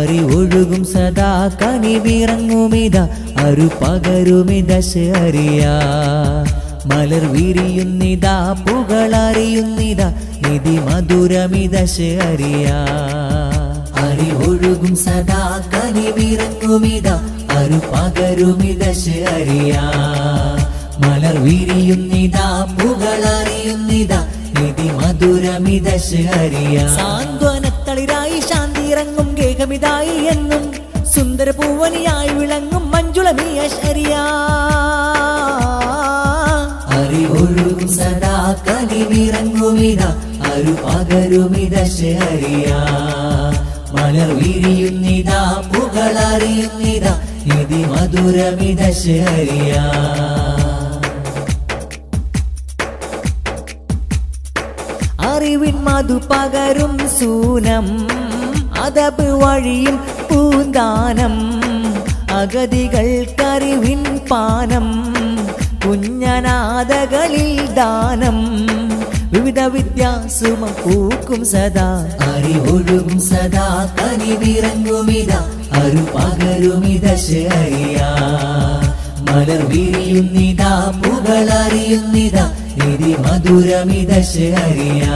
അറിവൊഴുകും സദാ കനിവിറങ്ങുമിത അരു പകരുമിത ശരിയാ മലർ വിരിയുന്നിതാ പുകളറിയുന്നിത നിധി മധുരമിത ശരിയാ അറിവൊഴുകും സദാ കനിവിറങ്ങുമിത അരു പകരുമിത ശരിയാ മലർ വിരിയുന്നിതാ പുകളറിയുന്നിതാ നിധി മധുരമിത ശരിയാ സാന്ത്വനത്തളിരായി ശാന്തി ഇറങ്ങും ഗേഹമിതായി എന്നും സുന്ദര പൂവനിയായി വിളങ്ങും മഞ്ജുളമിയ ശരിയാ അറിവൊഴുകും സദാ കനിവിറങ്ങുമിത അരു പകരുമിത ശരിയാ മലർ വിരിയുന്നിതാ പുകളറിയുന്നിതാ നിധി മധുരമിത ശരിയാ അറിവിൻ മധു പകരും സൂനം അതബ് വഴിയും പൂന്താനം അഗതികൾക്കറിവിൻ പാനം കുഞ്ഞനാഥകളിൽ ദാനം വിവിധ വിദ്യാസുമം പൂക്കും സദാ അറിവൊഴുകും സദാ കനിവിറങ്ങുമിത അരു പകരുമിത ശരിയാ മലർ വിരിയുന്നിതാ പുകളറിയുന്നിതാ നിധി മധുരമിത ശരിയാ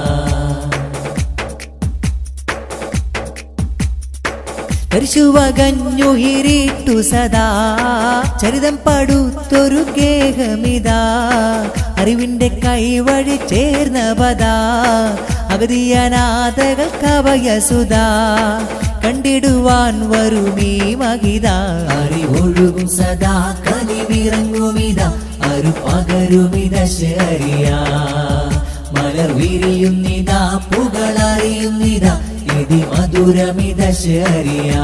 തരിശുവകഞ്ഞു ഹിരിട്ടു സദാ ചരിതം പടുത്തൊരു ഗേഹമിതാ അറിവിന്റെ കൈവഴി ചേർന്ന പദാ അഗതിയനാഥകൾ കവയസുതാ കണ്ടിടുവാൻ വരുമീ മഹിത അറിവൊഴുകും സദാ കനിവിറങ്ങുമിത അരു പകരുമിത ശരിയാ മലർ വിരിയുന്നിതാ പുകളറിയുന്നിതാ നിധി മധുരമിത ശരിയാ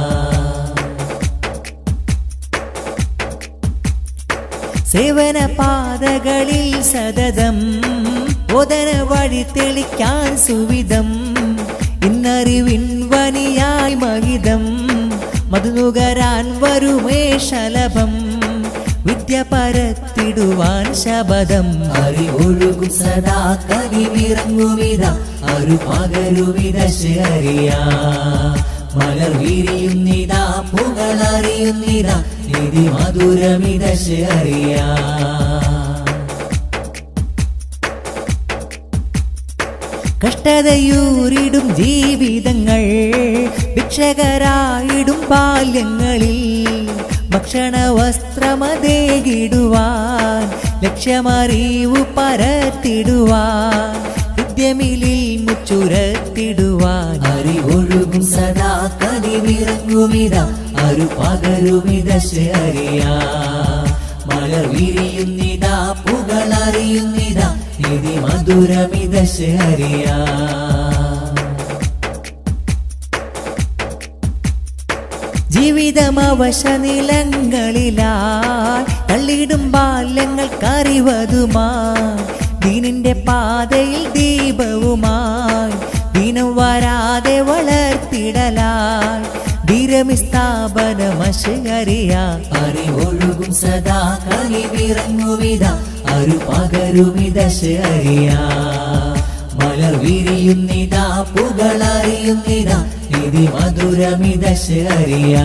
സേവന പാതകളിൽ സതതം ഓദന വഴി തെളിക്കാൻ സുവിധം ഇന്നറിവിൻ വനിയായി മഹിതം മധുനുകരാൻ വരുമേ ശലഭം വിദ്യ പരത്തിടുവാൻ ശബദം അറിവൊഴുകും സദാ കനിവിറങ്ങുമിത അരു പകരുമിത ശരിയാ മലർ വിരിയുന്നിതാ പുകളറിയുന്നിതാ നിധി മധുരമിത ശരിയാ കഷ്ടതയൂരിടും ജീവിതങ്ങൾ ഭിക്ഷകരായിടും ബാല്യങ്ങളിൽ ഭക്ഷണ വസ്ത്രമതേകിടുവാൻ ലക്ഷ്യമറിവു പരത്തിടുവാൻ വിദ്യമിലിൽ മുച്ചുരത്തിടുവാൻ അറിവൊഴുകും സദാ കനിവിറങ്ങുമിത അരു പകരുമിത ശരിയാ മലർ വിരിയുന്നിതാ പുകളറിയുന്നിതാ നിധി മധുരമിത ശരിയാ ജീവിതമവശ നിലങ്ങളിലായി തള്ളിയിടും ബാല്യങ്ങൾക്കറിവതുമായി ദീനിന്റെ പാതയിൽ ദീപവുമായി ദീനം വരാതെ വളർത്തിടലായി ധീരമിസ്ഥാപനമശരിയ അറിവൊഴുകും സദാ കനിവിറങ്ങുവിധ അരു പകരുമിത ശരിയാ മലർ വിരിയുന്നിതാ പുകളറിയുന്നിതാ നിധി മധുരമിത ശരിയാ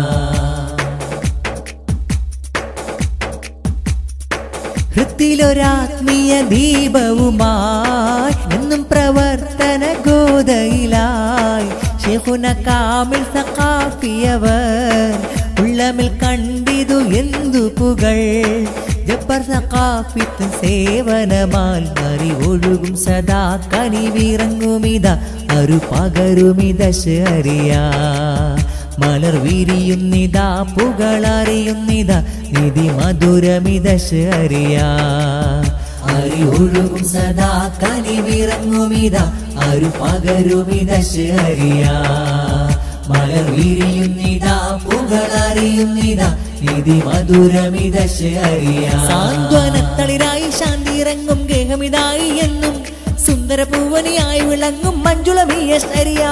ഹൃത്തിലൊരാത്മീയ ദീപവുമായി എന്നും പ്രവർത്തന ഗോതയിലായി ഷെഹുന കാമിൽ സഖാഫിയവർ ഉള്ളമിൽ കണ്ടിതു എന്തു പുകൾ ജബ്ബർ സഖാഫിത്ത് സേവനമാൽ അറിവൊഴുകും സദാ കനിവിറങ്ങുമിത അരു പകരുമിത ശരിയാ മലർ വിരിയുന്നിതാ പുകളറിയുന്നിത നിധി മധുരമിത ശരിയാ അറിവൊഴുകും സദാ കനിവിറങ്ങുമിത അരു പകരുമിത ശരിയാ മലർ വിരിയുന്നിതാ പുകളറിയുന്നിത നിധി മധുരമിത ശരിയാ സാന്ത്വനത്തളിരായി ശാന്തി ഇറങ്ങും ഗേഹമിതായി എന്നും സുന്ദര പൂവനിയായി വിളങ്ങും മഞ്ജുളമിയ ശരിയാ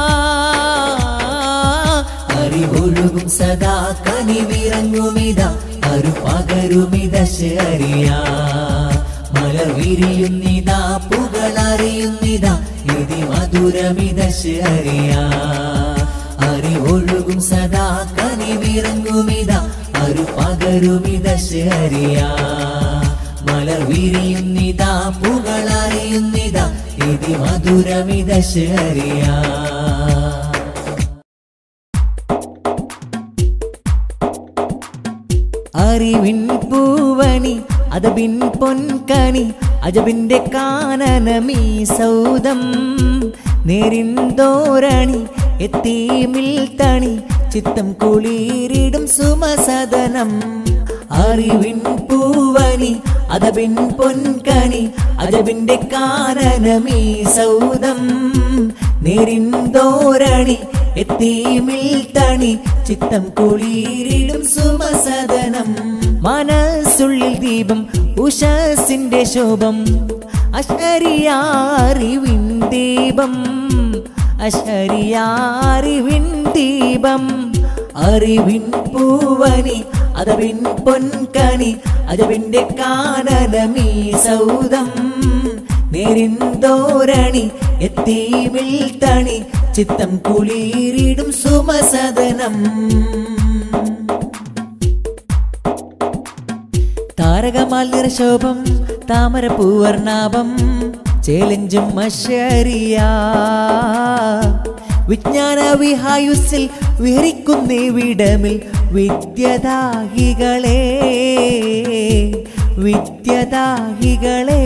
അറിവൊഴുകും സദാ കനിവിറങ്ങുമിത അരു പകരുമിത ശരിയാ മലർ വിരിയുന്നിതാ പുകളറിയുന്നിതാ നിധി മധുരമിത ശരിയാ അറിവൊഴുകും സദാ കനിവിറങ്ങുമിത അരു പകരുമിത ശരിയാ മലർ വിരിയുന്നിതാ പുകളറിയുന്നിതാ ഇതി മധുരമിത ശരിയാ അറിവിൻ പൂവണി അതബിൻ പൊൻകണി അജബിന്റെ കാനനമീ സൗദം നേരിന്തോരണി എത്തീമിൽ തണി ചിത്തം കുളിരിടും സുമസദനം അറിവിൻ പൂവണി അതബിൻ പൊൻകണി അജബിന്റെ കാനനമീ സൗദം നേരിന്തോരണി എത്തീമിൽ തണി ചിത്തം കുളിരിടും സുമസദനം മനസ്സുള്ളിൽ ദീപം ഉഷസിന്റെ ശോഭം അശരിയാറിവിൻ ദീപം അശരിയാറിവിൻ ദീപം അറിവിൻ പൂവനി അതവിൻ പൊൻകണി അജവിന്റെ കാനനമീ സൗദം നേരിന്തോരണി എത്തീമിൽ തണി ചിത്തം കുളിരിടും സുമസദനം താരകമാലിർ ശോഭം താമര പൂവർണാഭം ചേലഞ്ചും അശരിയ വിജ്ഞാന വിഹായുസിൽ വിഹരിക്കുന്നേ വിടമിൽ വിദ്യദാഹികളെ വിദ്യദാഹികളെ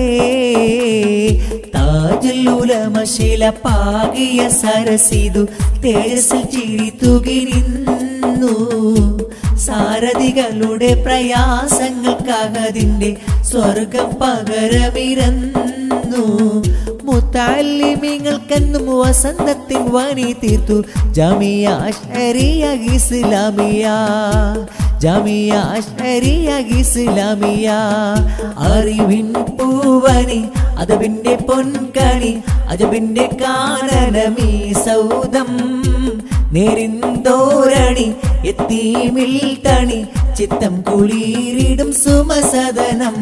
താജുലുലമശില പാകിയ സരസിതു തേജസ്സിൽ ചിരി തുകിരിന്നു സാരഥികളുടെ പ്രയാസങ്ങൾക്കകതിന്റെ സ്വർഗം പകരമിരന്നു മുത്താലിമിങ്ങൾക്കെന്നും വസന്തത്തിൻ വാണി തീർത്തു ജമിയ ശരിയ ഇസ്ലാമിയ ജമിയ ശരിയ ഇസ്ലാമിയ അറിവിൻ പൂവനി അതബിന്റെ പൊൻകണി അജബിന്റെ കാനനമീ സൗദം നേരിന്തോരണി എത്തീമിൽ തണി ചിത്തം കുളിരിടും സുമസദനം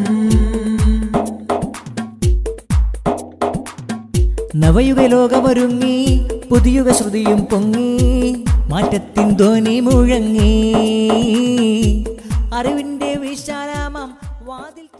നവയുഗ ലോകമൊരുങ്ങി പുതിയുഗ ശ്രുതിയും പൊങ്ങി മാറ്റത്തിൻ ധ്വനി മുഴങ്ങി അറിവിന്റെ വിശാലാമം വാതിൽ